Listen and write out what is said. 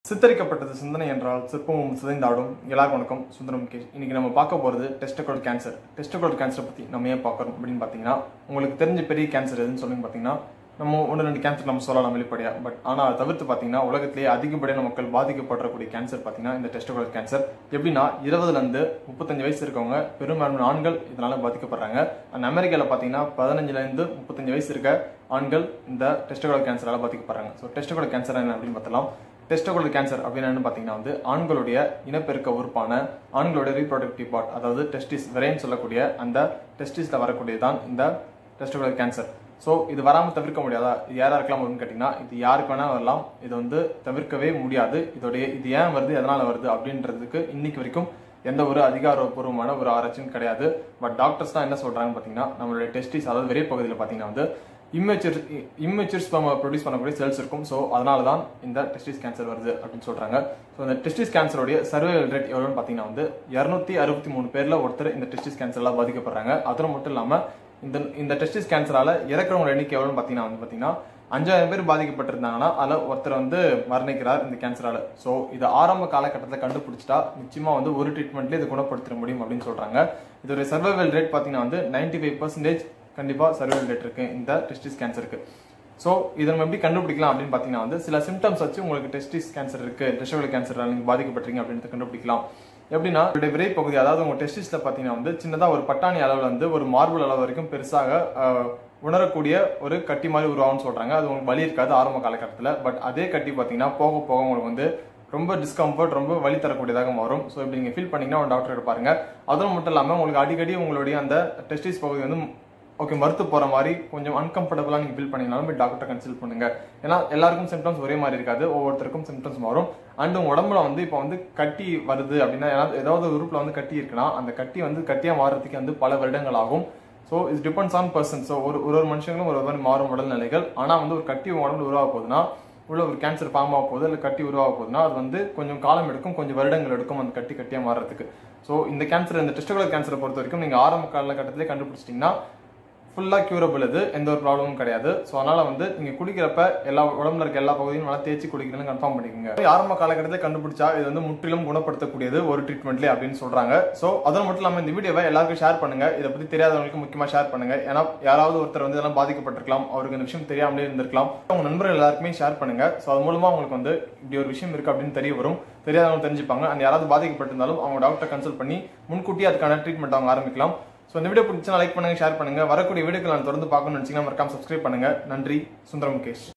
சித்தரிக்கப்பட்டது சிந்தனை என்றால் சிற்பமும் சிதைந்தாடும் எல்லாருக்கும் வணக்கம் சுந்தரம் முகேஷ் இன்னைக்கு நம்ம பார்க்க போகிறது டெஸ்டகோல் கேன்சர் டெஸ்டகோல் கேன்சரை பற்றி நம்ம ஏன் பார்க்கறோம் அப்படின்னு பார்த்தீங்கன்னா உங்களுக்கு தெரிஞ்ச பெரிய கேன்சர் எதுன்னு சொல்லுங்க பார்த்தீங்கன்னா நம்ம ஒன்று ரெண்டு கேன்சர் நம்ம சொல்லலாம் வெளிப்படையா பட் ஆனால் அதை தவிர்த்து பார்த்தீங்கன்னா உலகத்திலேயே அதிகப்படியான மக்கள் பாதிக்கப்படக்கூடிய கேன்சர் பார்த்தீங்கன்னா இந்த டெஸ்டகோல் கேன்சர் எப்படின்னா இருபதுலேருந்து முப்பத்தஞ்சு வயசு இருக்கவங்க பெரும்பான்மை ஆண்கள் இதனால பாதிக்கப்படுறாங்க அண்ட் அமெரிக்காவில் பார்த்தீங்கன்னா பதினஞ்சுலேருந்து முப்பத்தஞ்சு வயசு இருக்க ஆண்கள் இந்த டெஸ்டகோல் கேன்சரால பாதிக்கப்படுறாங்க ஸோ டெஸ்டகோல் கேன்சர் என்ன அப்படின்னு பார்த்தலாம் டெஸ்டகோல் கேன்சர் அப்படின்னு என்னன்னு பார்த்தீங்கன்னா வந்து ஆண்களுடைய இனப்பெருக்க உறுப்பான ஆண்களுடைய ரீப்ரொடக்டிவ் பார்ட் அதாவது டெஸ்டிஸ் விரைன்னு சொல்லக்கூடிய அந்த டெஸ்டிஸில் வரக்கூடியதான் இந்த டெஸ்டகோல் கேன்சர் ஸோ இது வராமல் தவிர்க்க முடியாதா இது யாரா இருக்கலாம் அப்படின்னு கேட்டிங்கன்னா இது யாருக்கு வேணா வரலாம் இது வந்து தவிர்க்கவே முடியாது இதோடைய இது ஏன் வருது எதனால வருது அப்படின்றதுக்கு இன்னைக்கு வரைக்கும் எந்த ஒரு அதிகாரப்பூர்வமான ஒரு ஆராய்ச்சியும் கிடையாது பட் டாக்டர்ஸ் தான் என்ன சொல்றாங்கன்னு பார்த்தீங்கன்னா நம்மளுடைய டெஸ்டிஸ் அதாவது வெளிய பகுதியில் பார்த்தீங்கன்னா வந்து இம்மெச்சூர் இம்மெச்சூர் ஸ்பெர்ம் ப்ரொடியூஸ் பண்ணக்கூடிய செல்ஸ் இருக்கும் ஸோ அதனால தான் இந்த டெஸ்டிஸ் கேன்சர் வருது அப்படின்னு சொல்றாங்க ஸோ இந்த டெஸ்டிஸ் கேன்சரோடைய சர்வைவல் ரேட் எவ்வளோன்னு பார்த்தீங்கன்னா வந்து இரநூத்தி அறுபத்தி மூணு பேர்ல ஒருத்தர் இந்த டெஸ்டிஸ் கேன்சர்லாம் பாதிக்கப்படுறாங்க அதோட மட்டும் இல்லாமல் இந்த இந்த டெஸ்டிஸ் கேன்சரால இறக்குறவங்க எண்ணிக்கை எவ்வளோன்னு பார்த்தீங்கன்னா வந்து பார்த்தீங்கன்னா அஞ்சாயிரம் பேர் பாதிக்கப்பட்டிருந்தாங்கன்னா அதில் ஒருத்தர் வந்து மரணிக்கிறார் இந்த கேன்சரால ஸோ இது ஆரம்ப காலகட்டத்தில் கண்டுபிடிச்சிட்டா நிச்சயமா வந்து ஒரு ட்ரீட்மெண்ட்லேயே இது குணப்படுத்த முடியும் அப்படின்னு சொல்றாங்க இதோட சர்வைவல் ரேட் பார்த்தீங்கன்னா வந்து நைன்டி ஃபைவ் பர்சன்டேஜ் கண்டிப்பாக சர்வைவல் ரேட் இருக்கு இந்த டெஸ்டிஸ் கேன்சருக்கு ஸோ இதை நம்ம எப்படி கண்டுபிடிக்கலாம் அப்படின்னு பார்த்தீங்கன்னா வந்து சில சிம்டம்ஸ் வச்சு உங்களுக்கு டெஸ்டிஸ் கேன்சர் இருக்கு டெஸ்டபிள் கேன்சர் நீங்கள் பாதிக்கப்பட்டீங்க அப்படின்னு கண்டுபிடிக்கலாம் எப்படின்னா உங்களுடைய விரை பகுதி அதாவது உங்க டெஸ்டிஸ்ல பார்த்தீங்கன்னா வந்து சின்னதாக ஒரு பட்டாணி அளவில் வந்து ஒரு மார்பிள் அளவு வரைக்கும் பெருசாக ஆஹ், உணரக்கூடிய ஒரு கட்டி மாதிரி உருவாகும்னு சொல்றாங்க அது உங்களுக்கு வலி இருக்காது ஆரம்ப காலகட்டத்தில் பட் அதே கட்டி பார்த்தீங்கன்னா போக போக உங்களுக்கு வந்து ரொம்ப டிஸ்கம்ஃபர்ட் ரொம்ப வலி தரக்கூடியதாக மாறும் ஸோ இப்படி நீங்கள் ஃபீல் பண்ணீங்கன்னா ஒரு டாக்டர் பாருங்க அதுவும் மட்டும் இல்லாமல் உங்களுக்கு அடிக்கடி உங்களுடைய அந்த டெஸ்டிஸ் பகுதி வந்து ஓகே மறுத்து போற மாதிரி கொஞ்சம் அன்கம்ஃபர்டபுளாக நீங்கள் ஃபீல் பண்ணீங்கனாலும் போய் டாக்டர் கன்சல்ட் பண்ணுங்க ஏன்னா எல்லாருக்கும் சிம்டம்ஸ் ஒரே மாதிரி இருக்காது ஒவ்வொருத்தருக்கும் சிம்டம்ஸ் மாறும் அண்ட் உங்க உடம்புல வந்து இப்போ வந்து கட்டி வருது அப்படின்னா ஏதாவது ஏதாவது ஒரு உறுப்பில் வந்து கட்டி இருக்குன்னா அந்த கட்டி வந்து கட்டியாக மாறுறதுக்கு வந்து பல வருடங்கள் ஆகும் so it depends on person so ஒரு ஒரு ஒரு மனுஷங்களும் ஒரு ஒரு மாதிரி மாறும் உடல்நிலைகள் ஆனால் வந்து ஒரு கட்டி உங்க உடம்புல உருவாக போகுதுன்னா உள்ள ஒரு கேன்சர் ஃபார்ம் ஆக போகுது இல்லை கட்டி உருவாக போகுதுன்னா அது வந்து கொஞ்சம் காலம் எடுக்கும் கொஞ்சம் வருடங்கள் எடுக்கும் அந்த கட்டி கட்டியாக மாறுறதுக்கு ஸோ இந்த கேன்சர் இந்த டெஸ்டகுலர் கேன்சரை பொறுத்த வரைக்கும் நீங்கள் ஆரம்ப காலகட்டத்திலே கண்டுபிடிச்சிட்டிங்கன்னா ஃபுல்லாக க்யூரபிள் இது எந்த ஒரு ப்ராப்ளமும் கிடையாது ஸோ அதனால வந்து நீங்க குடிக்கிறப்ப எல்லா உடம்புல இருக்க எல்லா பகுதியும் நல்லா தேய்ச்சி குடிக்கணும்னு கன்ஃபார்ம் பண்ணிக்கோங்க ஆரம்ப காலகட்டத்தில் கண்டுபிடிச்சா இது வந்து முற்றிலும் குணப்படுத்தக்கூடியது ஒரு ட்ரீட்மெண்ட்லேயே அப்படின்னு சொல்றாங்க ஸோ அதோட மட்டும் இல்லாமல் இந்த வீடியோவை எல்லாருக்கும் ஷேர் பண்ணுங்க இதை பத்தி தெரியாதவங்களுக்கு முக்கியமா ஷேர் பண்ணுங்க ஏன்னா யாராவது ஒருத்தர் வந்து இதெல்லாம் பாதிக்கப்பட்டிருக்கலாம் அவருக்கு இந்த விஷயம் தெரியாமலே இருந்திருக்கலாம் உங்க நண்பர்கள் எல்லாருக்குமே ஷேர் பண்ணுங்க ஸோ அது மூலமா உங்களுக்கு வந்து இப்படி ஒரு விஷயம் இருக்கு அப்படின்னு தெரிய வரும் தெரியாதவங்க தெரிஞ்சுப்பாங்க அந்த யாராவது பாதிக்கப்பட்டிருந்தாலும் அவங்க டாக்டர் கன்சல்ட் பண்ணி முன்கூட்டியே அதுக்கான ட்ரீட்மெண்ட் அவங்க ஆரம்பிக்கலாம் ஸோ இந்த வீடியோ பிடிச்சா லைக் பண்ணுங்க ஷேர் பண்ணுங்க வரக்கூடிய வீடியோக்கள் நான் தொடர்ந்து பார்க்கணும்னு நினைச்சீங்கன்னா மறக்காம சப்ஸ்கிரைப் பண்ணுங்க நன்றி சுந்தரம் முகேஷ்